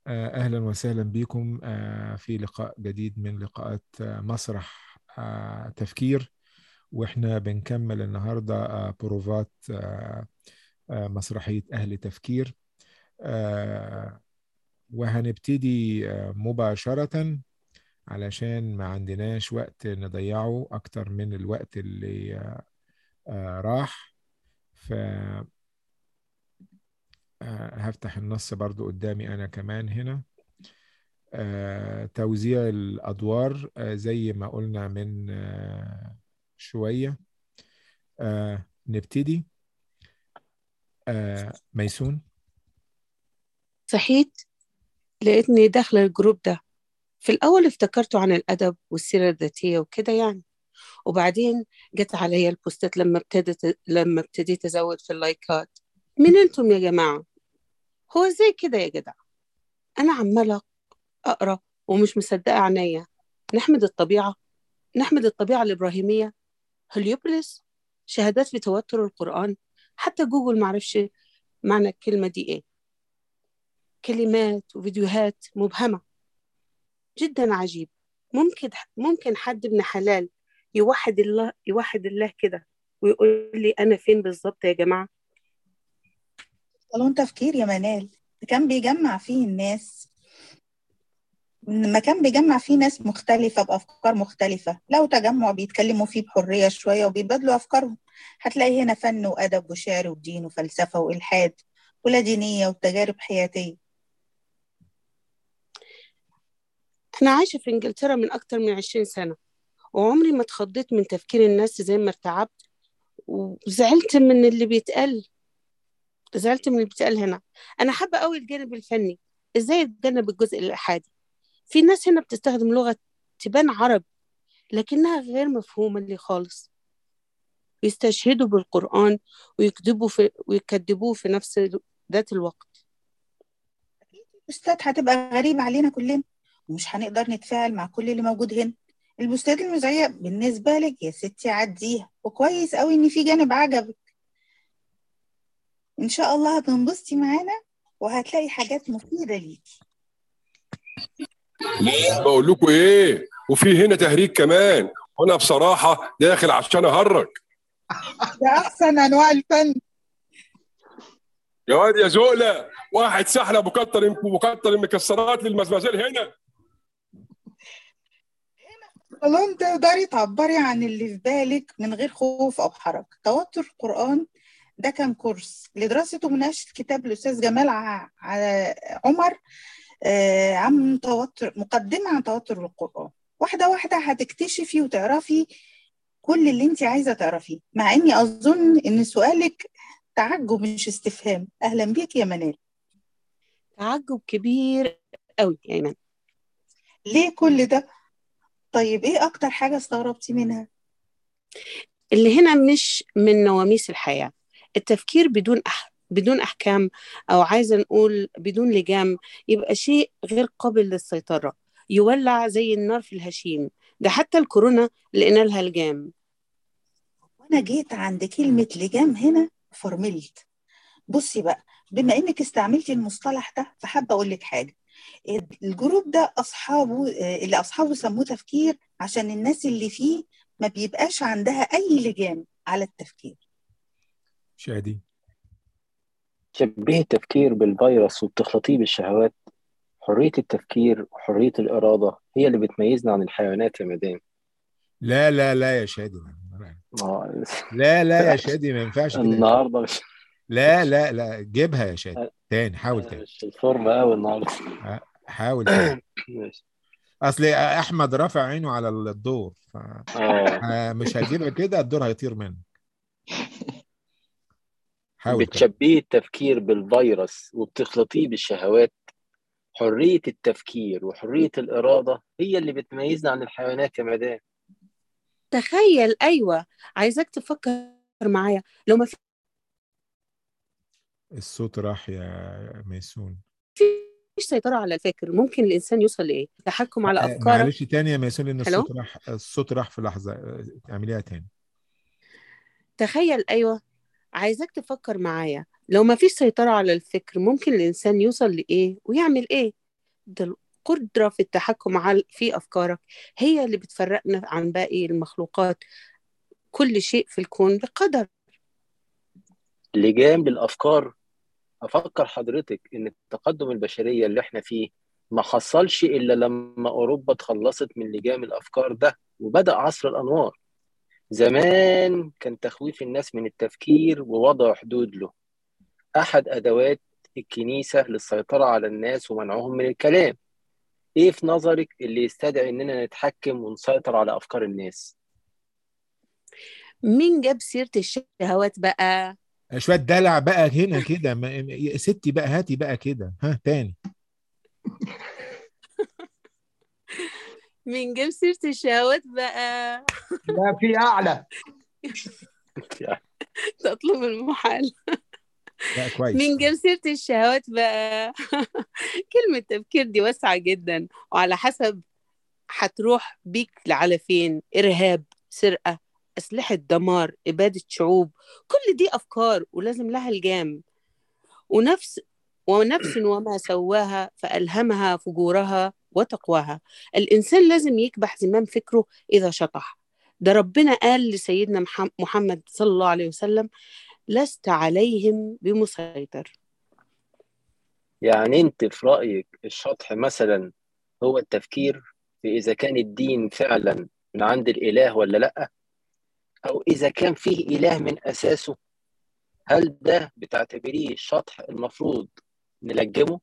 آه، أهلا وسهلا بكم آه، في لقاء جديد من لقاءات آه، مسرح تفكير وإحنا بنكمل النهاردة بروفات مسرحية أهل تفكير وهنبتدي مباشرة علشان ما عندناش وقت نضيعه أكتر من الوقت اللي راح ف آه، هفتح النص برضو قدامي أنا كمان هنا آه، توزيع الأدوار آه، زي ما قلنا من شوية نبتدي ميسون صحيت لقيتني داخلة الجروب ده في الأول افتكرته عن الأدب والسيرة الذاتية وكده يعني وبعدين جت عليا البوستات لما ابتدت لما ابتديت أزود في اللايكات مين انتم يا جماعة هو ازاي كده يا جدع انا عمالة اقرا ومش مصدقة عينيا نحمد الطبيعة نحمد الطبيعة الإبراهيمية هليوبوليس شهادات في توتر القرآن حتى جوجل معرفش معنى الكلمة دي ايه كلمات وفيديوهات مبهمة جدا عجيب ممكن ممكن حد ابن حلال يوحد الله يوحد الله كده ويقول لي أنا فين بالظبط يا جماعة صالون تفكير يا منال كان بيجمع فيه الناس مكان بيجمع فيه ناس مختلفة بأفكار مختلفة لو تجمع بيتكلموا فيه بحرية شوية وبيبادلوا أفكارهم هتلاقي هنا فن وأدب وشعر ودين وفلسفة وإلحاد ولا دينية وتجارب حياتية أنا عايشة في إنجلترا من أكتر من عشرين سنة وعمري ما اتخضيت من تفكير الناس زي ما ارتعبت وزعلت من اللي بيتقال زعلت من اللي بيتقال هنا انا حابه قوي الجانب الفني ازاي يتجنب الجزء الالحادي في ناس هنا بتستخدم لغه تبان عربي لكنها غير مفهومه لي خالص يستشهدوا بالقرآن ويكذبوا في ويكذبوه في نفس ذات الوقت البوستات هتبقى غريبة علينا كلنا ومش هنقدر نتفاعل مع كل اللي موجود هنا البوستات المزعجة بالنسبة لك يا ستي عديها وكويس قوي ان في جانب عجبك ان شاء الله هتنبسطي معانا وهتلاقي حاجات مفيده ليكي بقول لكم ايه وفي هنا تهريج كمان وانا بصراحه داخل عشان اهرج ده احسن انواع الفن يا واد يا زقله واحد سحله مكتر مكتر المكسرات للمزمزيل هنا والله تقدري تعبري عن اللي في بالك من غير خوف او حرج توتر القران ده كان كورس لدراسة ومناقشة كتاب الأستاذ جمال عمر آه، عن توتر مقدمة عن توتر القرآن واحدة واحدة هتكتشفي وتعرفي كل اللي انت عايزة تعرفيه مع اني اظن ان سؤالك تعجب مش استفهام اهلا بيك يا منال تعجب كبير قوي يا ايمان ليه كل ده طيب ايه اكتر حاجة استغربتي منها اللي هنا مش من نواميس الحياة التفكير بدون أح بدون أحكام أو عايزة نقول بدون لجام يبقى شيء غير قابل للسيطرة يولع زي النار في الهشيم ده حتى الكورونا لقينا لها لجام وأنا جيت عند كلمة لجام هنا فرملت بصي بقى بما إنك استعملتي المصطلح ده فحابة أقول لك حاجة الجروب ده أصحابه اللي أصحابه سموه تفكير عشان الناس اللي فيه ما بيبقاش عندها أي لجام على التفكير شادي شبيه التفكير بالفيروس وبتخلطيه بالشهوات حرية التفكير وحرية الإرادة هي اللي بتميزنا عن الحيوانات يا مدام لا لا لا يا شادي لا لا يا شادي ما ينفعش كده النهارده مش لا لا لا جيبها يا شادي تاني حاول تاني مش الفورمة قوي النهارده حاول تاني اصل احمد رافع عينه على الدور ف... مش هجيبها كده الدور هيطير منك حاول بتشبيه التفكير بالفيروس وبتخلطيه بالشهوات حرية التفكير وحرية الإرادة هي اللي بتميزنا عن الحيوانات يا مدام تخيل أيوة عايزاك تفكر معايا لو ما في الصوت راح يا ميسون مفيش سيطرة على الفكر ممكن الإنسان يوصل لإيه؟ تحكم على أفكاره معلش تاني يا ميسون لأن الصوت راح الصوت راح في لحظة اعمليها تاني تخيل أيوة عايزاك تفكر معايا لو ما فيش سيطرة على الفكر ممكن الإنسان يوصل لإيه ويعمل إيه ده القدرة في التحكم على في أفكارك هي اللي بتفرقنا عن باقي المخلوقات كل شيء في الكون بقدر لجام للافكار افكر حضرتك ان التقدم البشريه اللي احنا فيه ما حصلش الا لما اوروبا اتخلصت من لجام الافكار ده وبدا عصر الانوار زمان كان تخويف الناس من التفكير ووضع حدود له احد ادوات الكنيسه للسيطره على الناس ومنعهم من الكلام ايه في نظرك اللي يستدعي اننا نتحكم ونسيطر على افكار الناس مين جاب سيرة الشهوات بقى شويه دلع بقى هنا كده ما- يا ستي بقى هاتي بقى كده ها تاني مين جاب سيرة الشهوات بقى لا في اعلى تطلب المحال لا كويس مين جاب سيرة الشهوات بقى كلمة تفكير دي واسعة جدا وعلى حسب هتروح بيك على فين إرهاب سرقة أسلحة دمار إبادة شعوب كل دي أفكار ولازم لها الجام ونفس ونفس وما سواها فألهمها فجورها وتقواها الإنسان لازم يكبح زمام فكره إذا شطح ده ربنا قال لسيدنا محم- محمد صلى الله عليه وسلم لست عليهم بمسيطر يعني انت في رايك الشطح مثلا هو التفكير في اذا كان الدين فعلا من عند الاله ولا لا او اذا كان فيه اله من اساسه هل ده بتعتبريه الشطح المفروض نلجمه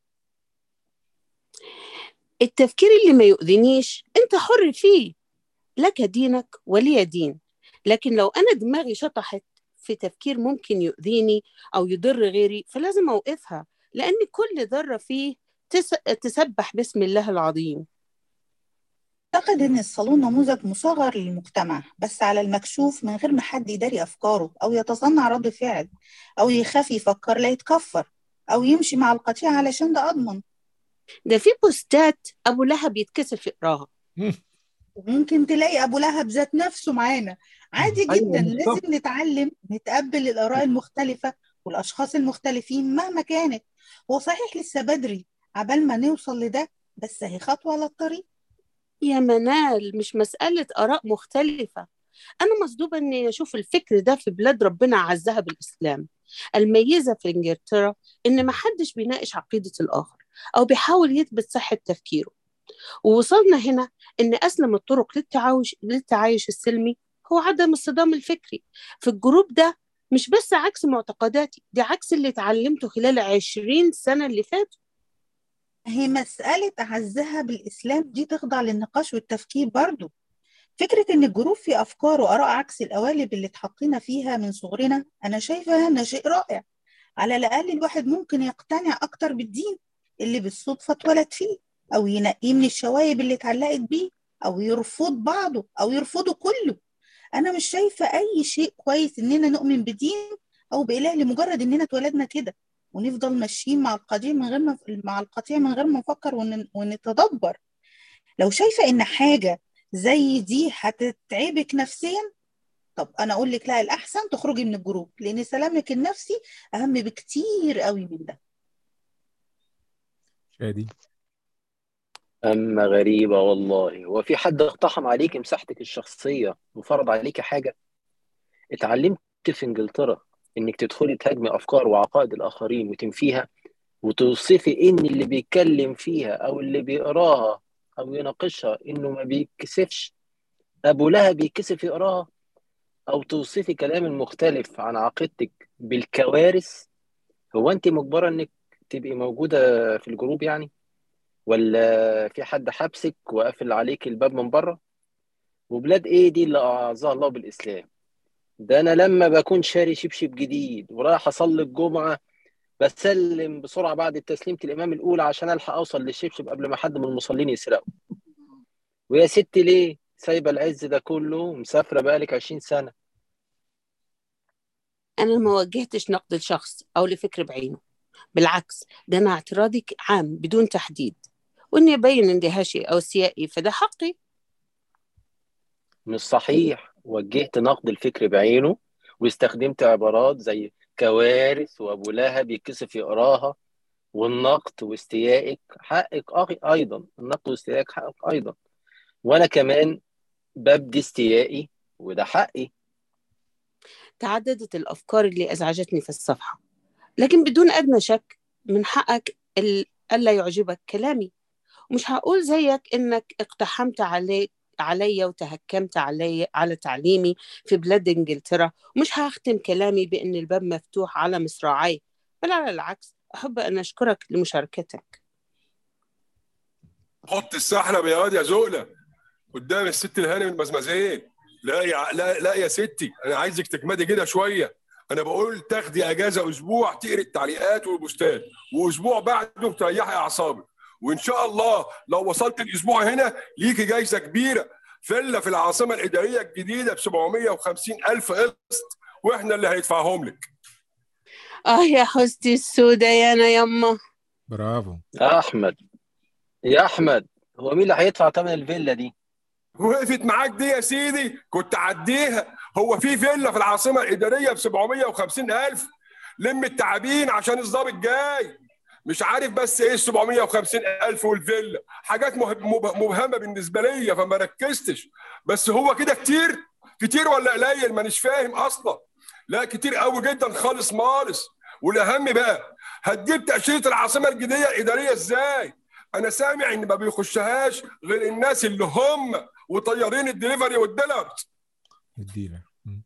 التفكير اللي ما يؤذينيش انت حر فيه لك دينك ولي دين لكن لو انا دماغي شطحت في تفكير ممكن يؤذيني او يضر غيري فلازم اوقفها لان كل ذره فيه تس... تسبح باسم الله العظيم أعتقد إن الصالون نموذج مصغر للمجتمع بس على المكشوف من غير ما حد يداري أفكاره أو يتصنع رد فعل أو يخاف يفكر لا يتكفر أو يمشي مع القطيع علشان ده أضمن ده في بوستات ابو لهب يتكسف يقراها وممكن تلاقي أبو لهب ذات نفسه معانا عادي أيوة جدا بالظبط. لازم نتعلم نتقبل الآراء المختلفة والأشخاص المختلفين مهما كانت هو صحيح لسه بدري عبال ما نوصل لده بس هي خطوة على الطريق يا منال مش مسألة آراء مختلفة أنا مصدومة إني أشوف الفكر ده في بلاد ربنا عزها بالإسلام الميزة في إنجلترا إن محدش بيناقش عقيدة الآخر أو بيحاول يثبت صحة تفكيره ووصلنا هنا إن أسلم الطرق للتعايش للتعايش السلمي هو عدم الصدام الفكري في الجروب ده مش بس عكس معتقداتي دي عكس اللي اتعلمته خلال عشرين سنة اللي فاتوا هي مسألة عزها بالإسلام دي تخضع للنقاش والتفكير برضو فكرة إن الجروب فيه أفكار وآراء عكس القوالب اللي اتحطينا فيها من صغرنا أنا شايفة إنه شيء رائع على الأقل الواحد ممكن يقتنع أكتر بالدين اللي بالصدفة اتولد فيه أو ينقيه من الشوايب اللي اتعلقت بيه أو يرفض بعضه أو يرفضه كله أنا مش شايفة أي شيء كويس إننا نؤمن بدين أو بإله لمجرد إننا اتولدنا كده ونفضل ماشيين مع القطيع من غير ما مع القطيع من غير ما نفكر ون- ونتدبر لو شايفة إن حاجة زي دي هتتعبك نفسيا طب أنا أقول لك لا الأحسن تخرجي من الجروب لأن سلامك النفسي أهم بكتير قوي من ده شادي اما غريبه والله هو في حد اقتحم عليك مساحتك الشخصيه وفرض عليك حاجه اتعلمت في انجلترا انك تدخلي تهاجمي افكار وعقائد الاخرين وتنفيها وتوصفي ان اللي بيتكلم فيها او اللي بيقراها او يناقشها انه ما بيتكسفش ابو لهب بيتكسف يقراها او توصفي كلام المختلف عن عقيدتك بالكوارث هو انت مجبره انك تبقي موجوده في الجروب يعني ولا في حد حبسك وقافل عليك الباب من بره وبلاد ايه دي اللي اعزها الله بالاسلام ده انا لما بكون شاري شبشب جديد ورايح اصلي الجمعه بسلم بسرعه بعد تسليمه الامام الاولى عشان الحق اوصل للشبشب قبل ما حد من المصلين يسرقه ويا ستي ليه سايبه العز ده كله مسافره بقالك 20 سنه أنا ما وجهتش نقد لشخص أو لفكر بعينه بالعكس ده أنا اعتراضي عام بدون تحديد وإني أبين اندهاشي أو استيائي فده حقي مش صحيح وجهت نقد الفكر بعينه واستخدمت عبارات زي كوارث وابو لهب يتكسف يقراها والنقد واستيائك حقك أغ- أيضا النقد واستيائك حقك أيضا وأنا كمان ببدي استيائي وده حقي تعددت الأفكار اللي أزعجتني في الصفحة لكن بدون أدنى شك من حقك ال- ألا يعجبك كلامي ومش هقول زيك إنك اقتحمت علي عليا وتهكمت علي على تعليمي في بلاد إنجلترا ومش هختم كلامي بإن الباب مفتوح على مصراعي بل على العكس أحب أن أشكرك لمشاركتك حط السحلب يا واد يا زقله قدام الست الهانم المزمزين لا يا لا لا يا ستي انا عايزك تكمدي كده شويه انا بقول تاخدي اجازه اسبوع تقري التعليقات والبوستات واسبوع بعده تريحي اعصابك وان شاء الله لو وصلت الاسبوع هنا ليكي جايزه كبيره فيلا في العاصمه الاداريه الجديده ب 750 الف قسط واحنا اللي هيدفعهم لك آه يا حستي السودة يا أنا يما برافو يا أحمد يا أحمد هو مين اللي هيدفع ثمن الفيلا دي؟ وقفت معاك دي يا سيدي كنت عديها هو في فيلا في العاصمه الاداريه ب 750 الف لم التعابين عشان الضابط جاي مش عارف بس ايه ال 750 الف والفيلا حاجات مه- مب- مبهمه بالنسبه لي فما ركزتش بس هو كده كتير كتير ولا قليل مانيش فاهم اصلا لا كتير قوي جدا خالص مالص والاهم بقى هتجيب تاشيره العاصمه الجديده الاداريه ازاي انا سامع ان ما بيخشهاش غير الناس اللي هم وطيارين الدليفري والديلرز الديلر مم.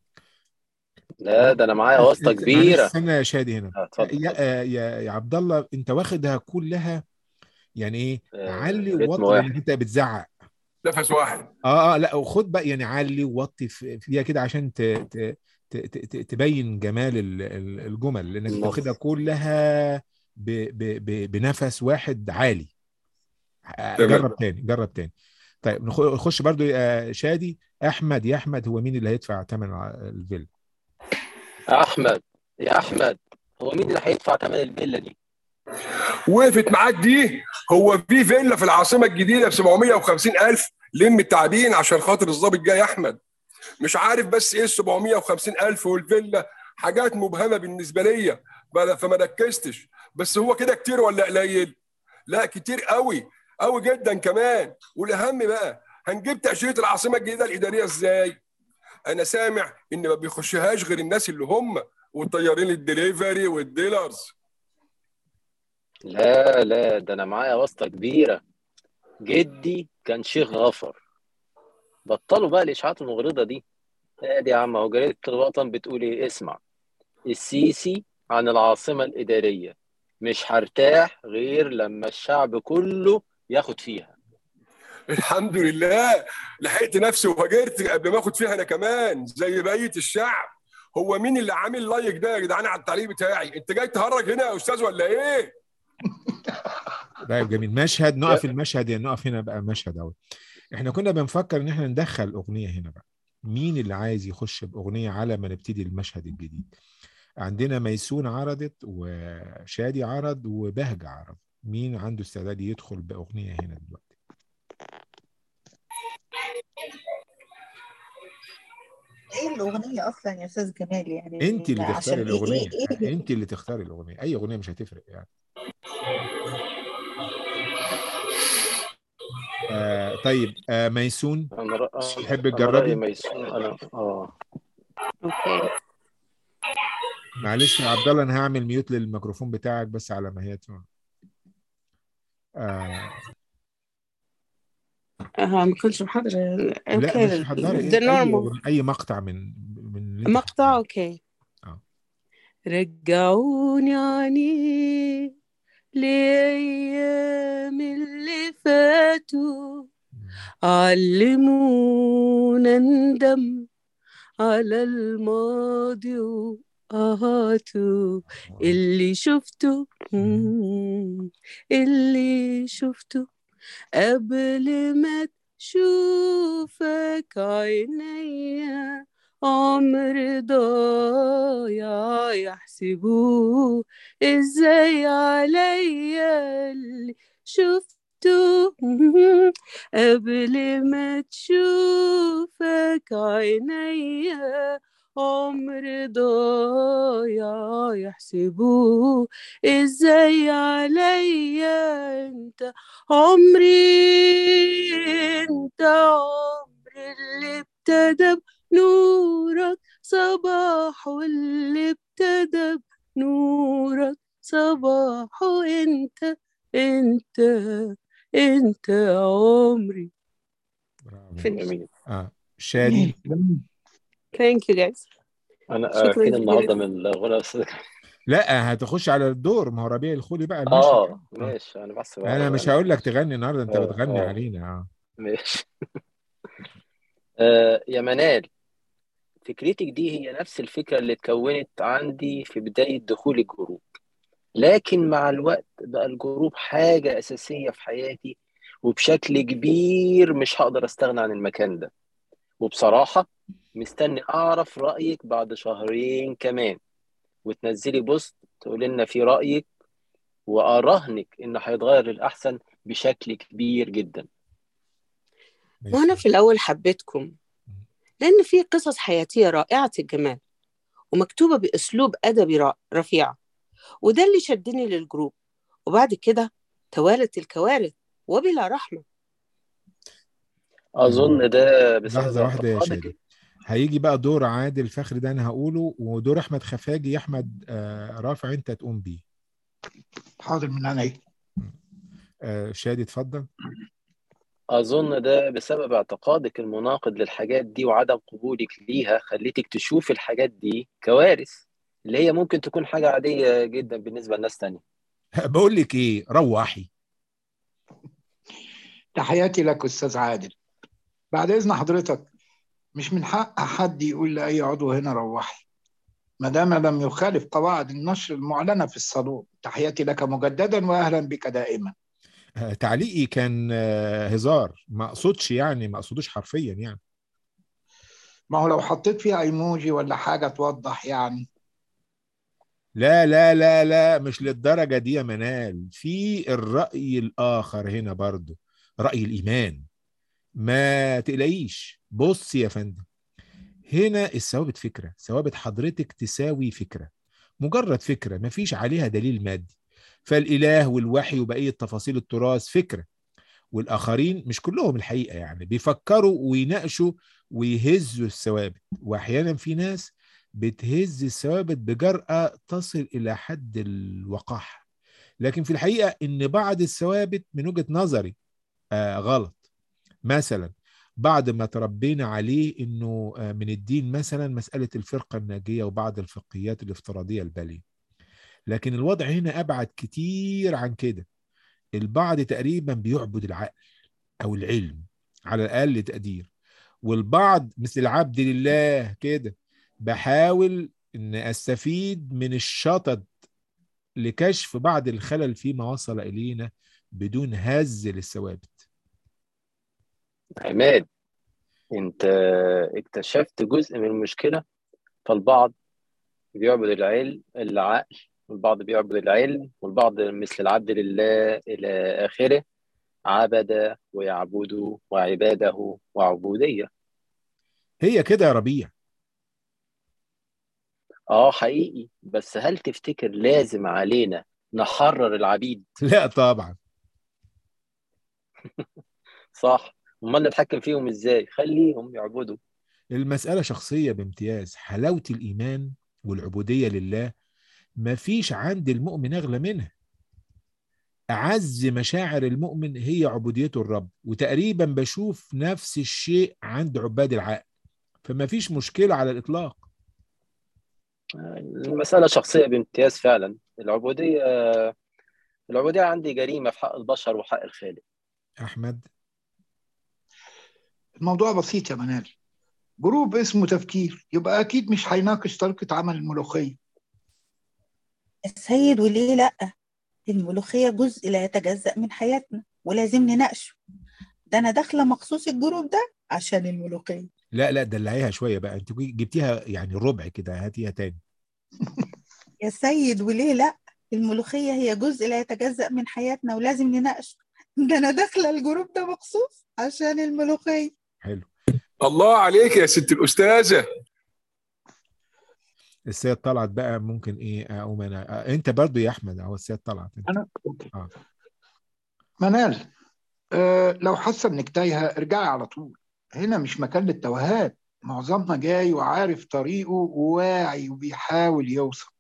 لا ده أنا معايا واسطة معلش كبيرة استنى يا شادي هنا آه، اتفضل يا اتفضل. يا يا عبد الله انت واخدها كلها يعني ايه آه، علي رتم ووطي واحد لانك انت بتزعق نفس واحد اه اه لا وخد بقى يعني علي ووطي في- فيها كده عشان ت ت ت ت ت تبين جمال ال- ال- الجمل لانك انت واخدها النص كلها ب ب ب بنفس واحد عالي آه، تمام جرب تاني جرب تاني طيب نخ- نخش برضو يا شادي احمد يا احمد هو مين اللي هيدفع ثمن الفيلا يا أحمد يا أحمد هو مين اللي هيدفع ثمن الفيلا دي؟ وقفت معاك دي هو في فيلا في العاصمه الجديده ب 750 الف لم التعبين عشان خاطر الضابط جاي احمد مش عارف بس ايه ال 750 الف والفيلا حاجات مبهمه بالنسبه ليا بل- فما ركزتش بس هو كده كتير ولا قليل لا كتير قوي قوي جدا كمان والاهم بقى هنجيب تاشيره العاصمه الجديده الاداريه ازاي انا سامع ان ما بيخشهاش غير الناس اللي هم والطيارين الدليفري والديلرز لا لا ده أنا معايا واسطة كبيرة جدي كان شيخ غفر بطلوا بقى الإشاعات المغرضة دي ادي يا عم اهو جريدة الوطن بتقول ايه اسمع السيسي عن العاصمة الإدارية مش هرتاح غير لما الشعب كله ياخد فيها الحمد لله لحقت نفسي وهاجرت قبل ما اخد فيها انا كمان زي بقيه الشعب هو مين اللي عامل لايك ده يا جدعان على التعليق بتاعي انت جاي تهرج هنا يا استاذ ولا ايه طيب جميل مشهد نقف المشهد يعني نقف هنا بقى مشهد اهو احنا كنا بنفكر ان احنا ندخل اغنيه هنا بقى مين اللي عايز يخش باغنيه على ما نبتدي المشهد الجديد عندنا ميسون عرضت وشادي عرض وبهجة عرض مين عنده استعداد يدخل باغنيه هنا دلوقتي ايه الاغنيه اصلا يا استاذ جمال يعني انت اللي عشان تختاري إيه- الاغنيه إيه إيه انت اللي تختاري الاغنيه اي اغنيه مش هتفرق يعني آه طيب آه ميسون انا رأ... تحب انا تجربي؟ رأيي ميسون انا اه اوكي معلش يا عبد الله انا هعمل ميوت للميكروفون بتاعك بس على ما هي تروح. آه آه ما كنتش محضرة لا اوكي مش محضرة ذا اي نورمال أغنية- اي مقطع من من اللي انت مقطع حاطاه. اوكي آه. رجعوني عني لأيام اللي فاتوا علمونا ندم على الماضي وآهاته اللي شفته مم، اللي شفته قبل ما تشوفك عينيا عمر ضايع يحسبوه ازاي عليا اللي شفته مم، قبل ما تشوفك عينيا عمر ضايع يحسبوه ازاي عليا انت عمري انت عمري اللي ابتدى بنورك صباح واللي ابتدى بنورك صباح انت انت انت عمري برافو Finish. جميل اه شادي Thank you guys انا شكراً فين النهارده جزيلاً. من الغنى أستاذ- لا هتخش على الدور ما هو ربيع الخولي بقى المشهد اه ماشي انا بحسب انا مش هقول لك تغني النهارده انت آه، بتغني آه. علينا اه ماشي آه، يا منال فكرتك دي هي نفس الفكرة اللي اتكونت عندي في بداية دخول الجروب لكن مع الوقت بقى الجروب حاجة أساسية في حياتي وبشكل كبير مش هقدر أستغنى عن المكان ده وبصراحة مستني أعرف رأيك بعد شهرين كمان وتنزلي بوست تقول لنا في رأيك وأراهنك إن هيتغير للأحسن بشكل كبير جدا وأنا في الأول حبيتكم لأن في قصص حياتية رائعة الجمال ومكتوبة بأسلوب أدبي را- رفيع وده اللي شدني للجروب وبعد كده توالت الكوارث وبلا رحمة أظن ده بسبب لحظه واحده يا اعتقادك شادي هيجي بقى دور عادل فخري ده انا هقوله ودور احمد خفاجي يا احمد آه رافع انت تقوم بيه حاضر من عينيا آه شادي اتفضل أظن ده بسبب اعتقادك المناقض للحاجات دي وعدم قبولك ليها خليتك تشوف الحاجات دي كوارث اللي هي ممكن تكون حاجة عادية جدا بالنسبة لناس تانية بقول لك ايه روحي تحياتي لك أستاذ عادل بعد إذن حضرتك مش من حق حد يقول لأي عضو هنا روحي ما دام لم يخالف قواعد النشر المعلنة في الصالون تحياتي لك مجددا وأهلا بك دائما آه تعليقي كان آه هزار ما اقصدش يعني ما اقصدوش حرفيا يعني ما هو لو حطيت فيها ايموجي ولا حاجة توضح يعني لا لا لا لا مش للدرجة دي يا منال في الرأي الآخر هنا برضو رأي الإيمان ما تقلقيش بص يا فندم هنا الثوابت فكرة ثوابت حضرتك تساوي فكرة مجرد فكرة مفيش عليها دليل مادي فالإله والوحي وبقية تفاصيل التراث فكرة والآخرين مش كلهم الحقيقة يعني بيفكروا ويناقشوا ويهزوا الثوابت وأحيانا في ناس بتهز الثوابت بجرأة تصل إلى حد الوقاحة لكن في الحقيقة إن بعض الثوابت من وجهة نظري آه غلط مثلا بعد ما تربينا عليه إنه آه من الدين مثلا مسألة الفرقة الناجية وبعض الفقهيات الافتراضية البالية لكن الوضع هنا أبعد كتير عن كده البعض تقريبا بيعبد العقل أو العلم على الأقل تقدير والبعض مثل العبد لله كده بحاول ان استفيد من الشطط لكشف بعض الخلل فيما وصل الينا بدون هز للثوابت عماد انت اكتشفت جزء من المشكلة فالبعض بيعبد العلم العقل والبعض بيعبد العلم والبعض مثل العبد لله إلى آخره عبد ويعبد وعباده وعبودية هي كده يا ربيع اه حقيقي بس هل تفتكر لازم علينا نحرر العبيد لا طبعا صح امال نتحكم فيهم ازاي خليهم يعبدوا المسألة شخصية بامتياز حلاوة الإيمان والعبودية لله مفيش عند المؤمن أغلى منها أعز مشاعر المؤمن هي عبوديته الرب وتقريبا بشوف نفس الشيء عند عباد العقل فما فيش مشكلة على الإطلاق المسألة شخصية بامتياز فعلا العبودية العبودية عندي جريمة في حق البشر وحق الخالق أحمد الموضوع بسيط يا منال جروب اسمه تفكير يبقى أكيد مش هيناقش طريقة عمل الملوخية يا سيد وليه لأ الملوخية جزء لا يتجزأ من حياتنا ولازم نناقشه ده أنا داخلة مخصوص الجروب ده عشان الملوخية لا لا دلعيها شوية بقى أنت جبتيها يعني ربع كده هاتيها تاني يا سيد وليه لأ الملوخية هي جزء لا يتجزأ من حياتنا ولازم نناقشه ده أنا داخلة الجروب ده مخصوص عشان الملوخية حلو الله عليك يا ست الأستاذة السيد طلعت بقى ممكن ايه اقوم انا آه، انت برضو يا احمد اهو السيد طلعت انت. انا اوكي آه. منال آه لو حاسه انك تايهه ارجعي على طول هنا مش مكان للتوهات معظمنا جاي وعارف طريقه وواعي وبيحاول يوصل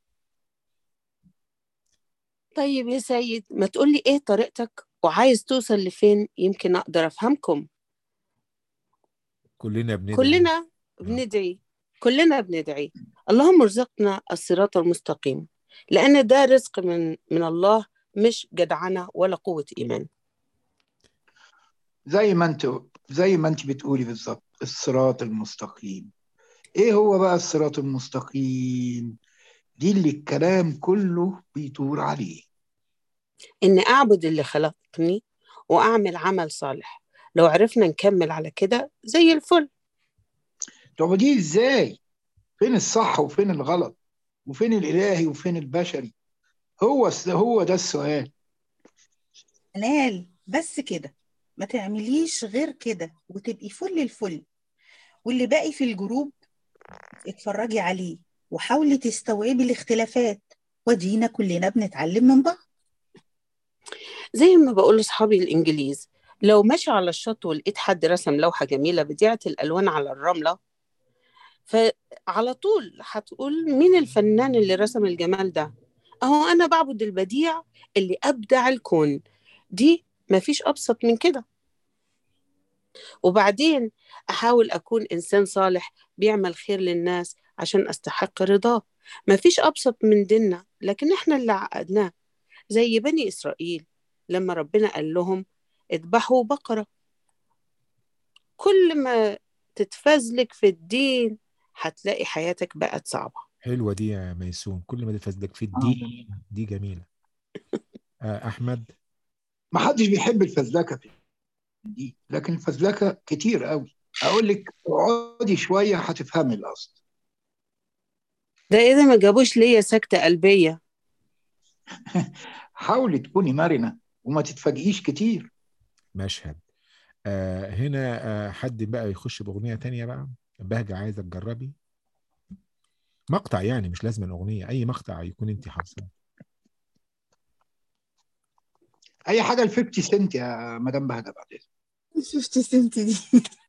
طيب يا سيد ما تقولي ايه طريقتك وعايز توصل لفين يمكن اقدر افهمكم كلنا بندعي كلنا بندعي كلنا بندعي اللهم ارزقنا الصراط المستقيم لأن ده رزق من من الله مش جدعنة ولا قوة إيمان زي ما انت زي ما انت بتقولي بالظبط الصراط المستقيم ايه هو بقى الصراط المستقيم دي اللي الكلام كله بيدور عليه إن أعبد اللي خلقني وأعمل عمل صالح لو عرفنا نكمل على كده زي الفل تعبديه ازاي فين الصح وفين الغلط وفين الالهي وفين البشري هو هو ده السؤال منال بس كده ما تعمليش غير كده وتبقي فل الفل واللي باقي في الجروب اتفرجي عليه وحاولي تستوعبي الاختلافات ودينا كلنا بنتعلم من بعض زي ما بقول لأصحابي الإنجليز لو ماشي على الشط ولقيت حد رسم لوحة جميلة بديعة الألوان على الرملة فعلى طول هتقول مين الفنان اللي رسم الجمال ده أهو أنا بعبد البديع اللي أبدع الكون دي مفيش أبسط من كده وبعدين أحاول أكون إنسان صالح بيعمل خير للناس عشان أستحق رضاه مفيش أبسط من ديننا لكن إحنا اللي عقدناه زي بني إسرائيل لما ربنا قال لهم اذبحوا بقرة كل ما تتفزلك في الدين هتلاقي حياتك بقت صعبة حلوه دي يا ميسون كل ما تفزلك في الدين دي جميله آه احمد ما حدش بيحب الفزلكه في دي لكن الفزلكه كتير قوي اقول لك اقعدي شويه هتفهمي القصد ده إذا ما جابوش ليا سكتة قلبية حاولي تكوني مرنه وما تتفاجئيش كتير مشهد آه هنا آه حد بقى يخش باغنيه تانية بقى بهجه عايزه تجربي مقطع يعني مش لازم اغنيه اي مقطع يكون انت حافظاه اي حاجه ل 50 سنت يا مدام بهجه بعد إذنك. شفتي سنتي دي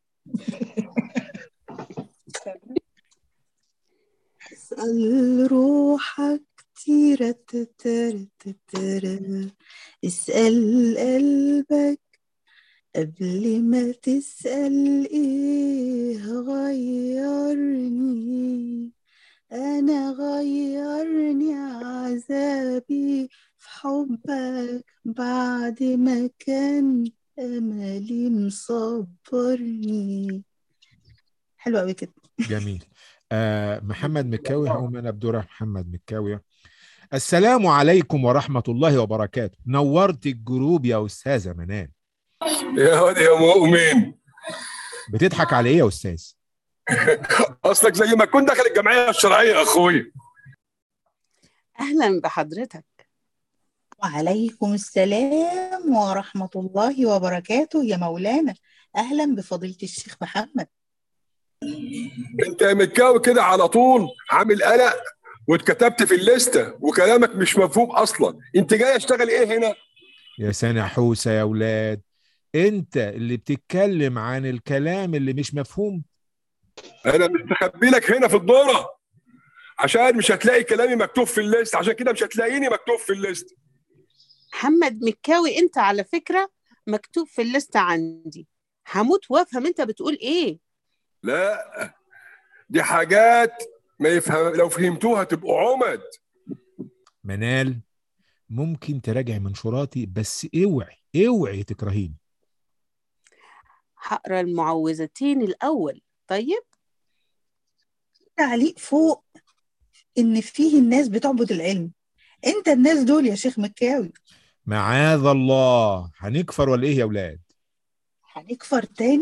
اسأل روحك تيرة تتر تتر اسأل قلبك قبل ما تسأل ايه غيرني أنا غيرني عذابي في حبك بعد ما كان أملي مصبرني حلو قوي كده جميل آه محمد مكاوي هقوم انا بدور محمد مكاوي السلام عليكم ورحمه الله وبركاته نورت الجروب يا استاذه منال يا واد يا مؤمن بتضحك على ايه يا استاذ اصلك زي ما كنت داخل الجمعيه الشرعيه يا اخويا أهلا بحضرتك وعليكم السلام ورحمة الله وبركاته يا مولانا أهلا بفضيلة الشيخ محمد انت يا مكاوي كده على طول عامل قلق واتكتبت في الليسته وكلامك مش مفهوم اصلا انت جاي اشتغل ايه هنا يا سنة حوسة يا ولاد انت اللي بتتكلم عن الكلام اللي مش مفهوم انا مستخبي لك هنا في الدوره عشان مش هتلاقي كلامي مكتوب في الليست عشان كده مش هتلاقيني مكتوب في الليست محمد مكاوي أنت على فكرة مكتوب في الليستة عندي هموت وافهم أنت بتقول إيه لا دي حاجات ما يفهم لو فهمتوها تبقوا عمد منال ممكن تراجع منشوراتي بس اوعي اوعي تكرهيني هقرا المعوذتين الأول طيب تعليق فوق إن فيه الناس بتعبد العلم أنت الناس دول يا شيخ مكاوي معاذ الله هنكفر ولا ايه يا ولاد هنكفر تاني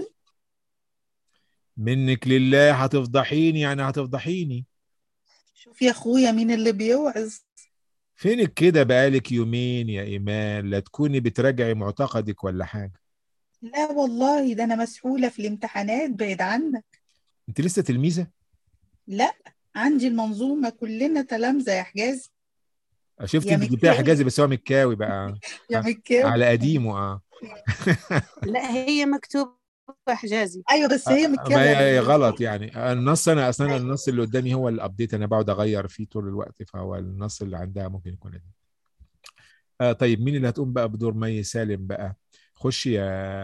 منك لله هتفضحيني يعني هتفضحيني شوف يا أخويا مين اللي بيوعظ فينك كده بقالك يومين يا ايمان لا تكوني بتراجعي معتقدك ولا حاجه لا والله ده أنا مسحولة في الامتحانات بعيد عنك انت لسه تلميذه لا عندي المنظومة كلنا تلامذة يا حجاز شفت يا انت جبتها مكاوي. حجازي بس هو مكاوي بقى يا مكاوي على قديمه اه لا هي مكتوبة حجازي ايوه بس هي ما مكاوي هي غلط يعني النص انا اصلا النص اللي قدامي هو الابديت انا بقعد اغير فيه طول الوقت فهو النص اللي عندها ممكن يكون قديم آه طيب مين اللي هتقوم بقى بدور مي سالم بقى خش يا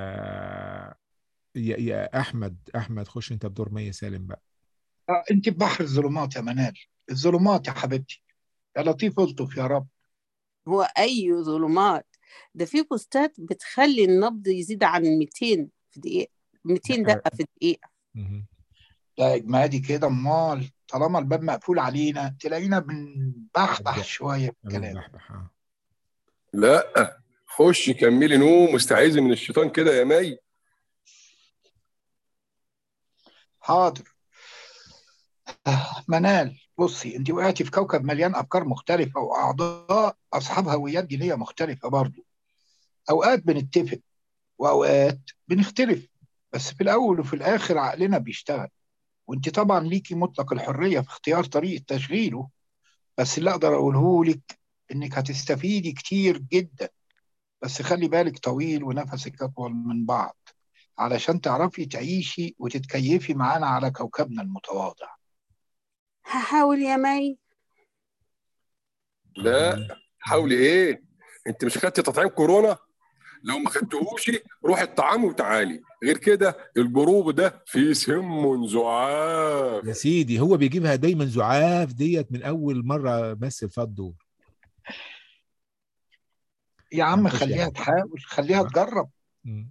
يا, يا احمد احمد خش انت بدور مي سالم بقى آه، انت بحر الظلمات يا منال الظلمات يا حبيبتي يا لطيف الطف يا رب هو أي ظلمات ده في بوستات بتخلي النبض يزيد عن 200 في دقيقة 200 دقة في الدقيقة مهم. لا اجمادي كده امال طالما الباب مقفول علينا تلاقينا بنبحبح أبدأ. شويه في أنا الكلام بحبح، آه. لا خش كملي نوم واستعيذي من الشيطان كده يا مي حاضر آه، منال بصي انت وقعتي في كوكب مليان افكار مختلفه واعضاء اصحاب هويات دينيه مختلفه برضه اوقات بنتفق واوقات بنختلف بس في الاول وفي الاخر عقلنا بيشتغل وانت طبعا ليكي مطلق الحريه في اختيار طريقه تشغيله بس اللي اقدر اقوله لك انك هتستفيدي كتير جدا بس خلي بالك طويل ونفسك اطول من بعض علشان تعرفي تعيشي وتتكيفي معانا على كوكبنا المتواضع هحاول يا مي لا حاولي ايه انت مش خدتي تطعيم كورونا لو ما خدتهوش روح الطعام وتعالي غير كده الجروب ده فيه سم زعاف يا سيدي هو بيجيبها دايما زعاف ديت من اول مره مثل فيها الدور يا عم معلش يا خليها عم. تحاول خليها تجرب مم.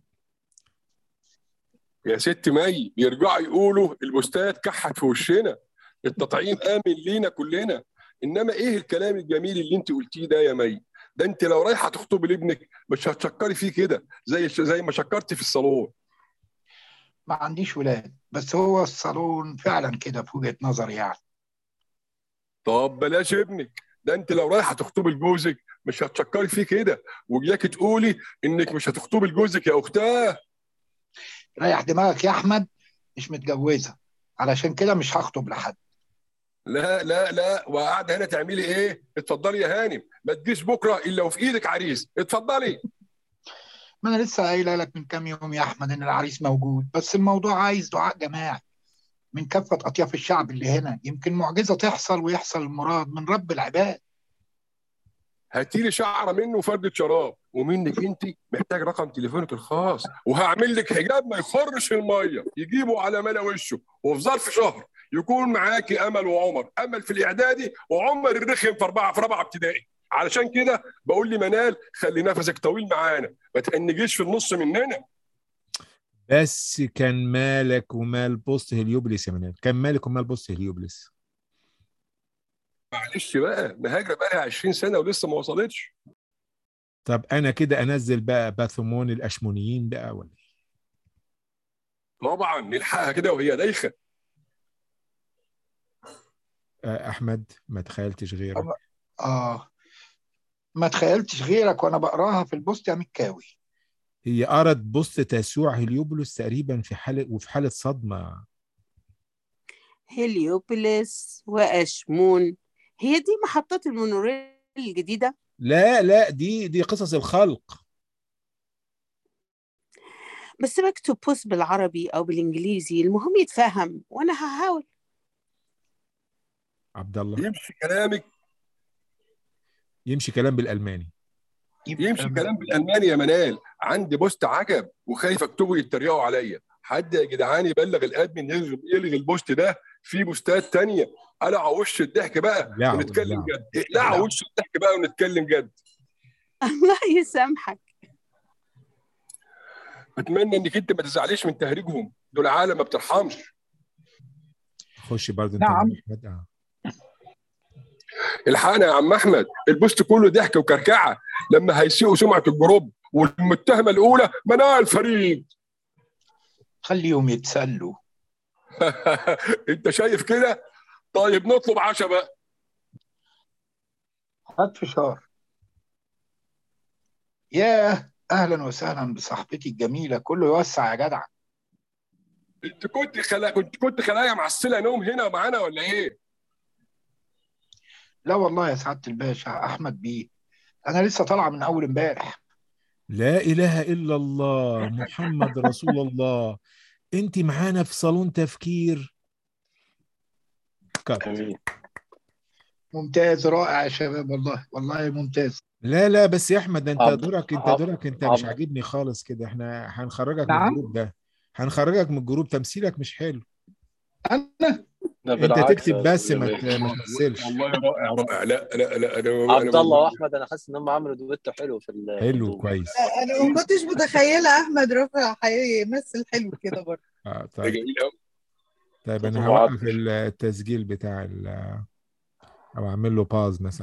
يا ست مي يرجعوا يقولوا البوستات كحت في وشنا التطعيم امن لينا كلنا انما ايه الكلام الجميل اللي انت قلتيه ده يا مي ده انت لو رايحه تخطبي لابنك مش هتشكري فيه كده زي زي ما شكرتي في الصالون ما عنديش ولاد بس هو الصالون فعلا كده في وجهة نظري يعني طب بلاش ابنك ده انت لو رايحه تخطبي لجوزك مش هتشكري فيه كده وجاكي تقولي انك مش هتخطبي لجوزك يا اختاه ريح دماغك يا احمد مش متجوزه علشان كده مش هخطب لحد لا لا لا وقاعده هنا تعملي ايه اتفضلي يا هانم ما تجيش بكره الا وفي ايدك عريس اتفضلي ما انا لسه قايله لك من كام يوم يا احمد ان العريس موجود بس الموضوع عايز دعاء جماعي من كافه اطياف الشعب اللي هنا يمكن معجزه تحصل ويحصل المراد من رب العباد هاتي لي شعره منه وفردة شراب ومنك انت محتاج رقم تليفونك الخاص وهعمل لك حجاب ما يخرش الميه يجيبه على ملا وشه وفي ظرف شهر يكون معاكي امل وعمر امل في الاعدادي وعمر الرخم في اربعه في رابعه ابتدائي علشان كده بقول لي منال خلي نفسك طويل معانا ما تهنجيش في النص مننا بس كان مالك ومال بوست هليوبلس يا منال كان مالك ومال بوست هليوبلس معلش بقى مهاجره بقى لها 20 سنه ولسه ما وصلتش طب انا كده انزل بقى باثومون الاشمونيين بقى ولا إيه؟ طبعا نلحقها كده وهي دايخه آه، احمد ما تخيلتش غيرك طب- اه ما تخيلتش غيرك وانا بقراها في البوست يا مكاوي هي قرت بوست تسوع هليوبولس تقريبا في حاله وفي حاله صدمه هليوبوليس وأشمون هي دي محطات المونوريل الجديدة لا لا دي دي قصص الخلق بس بكتب بوست بالعربي أو بالإنجليزي المهم يتفهم وأنا هحاول عبد الله يمشي كلامك يمشي كلام بالالماني يمشي كلام بالالماني يا منال عندي بوست عجب وخايف اكتبه يتريقوا عليا حد يا جدعان يبلغ الادمن يلغي يلغي البوست ده في بوستات تانية قلعوا وش الضحك بقى اقلعوا، ونتكلم اقلعوا. جد اقلعوا اقلعوا. وش الضحك بقى ونتكلم جد الله يسامحك اتمنى انك انت ما تزعليش من تهريجهم دول عالم ما بترحمش خش برضه انت نعم. يا احمد آه. الحقنا يا عم احمد البوست كله ضحك وكركعه لما هيسيئوا سمعه الجروب والمتهمه الاولى منال فريد خليهم يتسلوا انت شايف كده طيب نطلب عشاء بقى هات فشار ياه اهلا وسهلا بصاحبتي الجميله كله يوسع يا جدع انت كنت خلا كنت كنت خلايا معسله نوم هنا معانا ولا ايه لا والله يا سعاده الباشا احمد بيه انا لسه طالعه من اول امبارح لا اله الا الله محمد رسول الله انت معانا في صالون تفكير كات. امين ممتاز رائع يا شباب والله والله ممتاز لا لا بس يا احمد ده انت عبد- دورك انت عبد- دورك انت مش عبد- عاجبني خالص كده احنا هنخرجك من نعم؟ الجروب ده هنخرجك من الجروب تمثيلك مش حلو انا ده انت بالعكس تكتب يا بس أستاذ ما جمال. ت- ما تمثلش والله رائع رائع لا لا لا انا عبد أنا- الله واحمد انا حاسس ان هم عملوا دويتو حلو في ال- في حلو الدور. كويس انا ما كنتش متخيله احمد رفع هيمثل حلو كده برضه اه ده طيب جميل قوي طيب انا صوته هوقف معطر. التسجيل بتاع ال او اعمل له باز مثلا